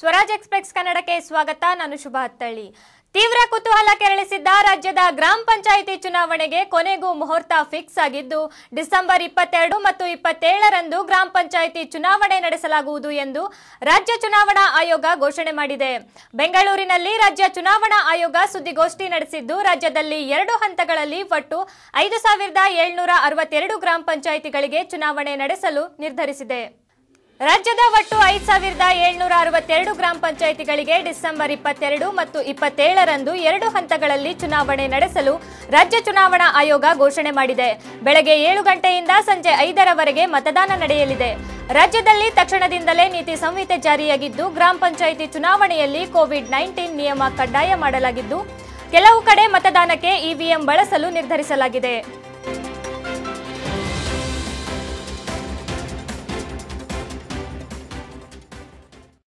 Swaraj express ಕನ್ನಡಕ್ಕೆ ಸ್ವಾಗತ ನಾನು ಶುಭ ಹತ್ತಳ್ಳಿ ತೀವ್ರ ಕುತೂಹಲ ಕೆರಳಿಸಿದ್ದ ರಾಜ್ಯದ ಗ್ರಾಮ ಪಂಚಾಯಿತಿ ಚುನಾವಣೆಗೆ ಕೊನೆಗೂ ಮುಹೂರ್ತ ಫಿಕ್ಸ್ ಆಗಿದ್ದು ಡಿಸೆಂಬರ್ ಇಪ್ಪತ್ತೆರಡು ಮತ್ತು ಇಪ್ಪತ್ತೇಳರಂದು ಗ್ರಾಮ ಪಂಚಾಯಿತಿ ಚುನಾವಣೆ ನಡೆಸಲಾಗುವುದು ಎಂದು ರಾಜ್ಯ ಚುನಾವಣಾ ಆಯೋಗ ಘೋಷಣೆ ಮಾಡಿದೆ ಬೆಂಗಳೂರಿನಲ್ಲಿ ರಾಜ್ಯ ಚುನಾವಣಾ ಆಯೋಗ ಸುದ್ದಿಗೋಷ್ಠಿ ನಡೆಸಿದ್ದು ರಾಜ್ಯದಲ್ಲಿ ಎರಡು ಹಂತಗಳಲ್ಲಿ ಒಟ್ಟು ಐದು ಸಾವಿರದ ಏಳ್ನೂರ ಅರವತ್ತೆರಡು ಗ್ರಾಮ ಪಂಚಾಯಿತಿಗಳಿಗೆ ಚುನಾವಣೆ ನಡೆಸಲು ನಿರ್ಧರಿಸಿದೆ ರಾಜ್ಯದ ಒಟ್ಟು ಐದು ಸಾವಿರದ ಏಳ್ನೂರ ಅರವತ್ತೆರಡು ಗ್ರಾಮ ಪಂಚಾಯಿತಿಗಳಿಗೆ ಡಿಸೆಂಬರ್ ಇಪ್ಪತ್ತೆರಡು ಮತ್ತು ಇಪ್ಪತ್ತೇಳರಂದು ಎರಡು ಹಂತಗಳಲ್ಲಿ ಚುನಾವಣೆ ನಡೆಸಲು ರಾಜ್ಯ ಚುನಾವಣಾ ಆಯೋಗ ಘೋಷಣೆ ಮಾಡಿದೆ ಬೆಳಗ್ಗೆ ಏಳು ಗಂಟೆಯಿಂದ ಸಂಜೆ ಐದರವರೆಗೆ ಮತದಾನ ನಡೆಯಲಿದೆ ರಾಜ್ಯದಲ್ಲಿ ತಕ್ಷಣದಿಂದಲೇ ನೀತಿ ಸಂಹಿತೆ ಜಾರಿಯಾಗಿದ್ದು ಗ್ರಾಮ ಪಂಚಾಯಿತಿ ಚುನಾವಣೆಯಲ್ಲಿ ಕೋವಿಡ್ ನೈನ್ಟೀನ್ ನಿಯಮ ಕಡ್ಡಾಯ ಮಾಡಲಾಗಿದ್ದು ಕೆಲವು ಕಡೆ ಮತದಾನಕ್ಕೆ ಇವಿಎಂ ಬಳಸಲು ನಿರ್ಧರಿಸಲಾಗಿದೆ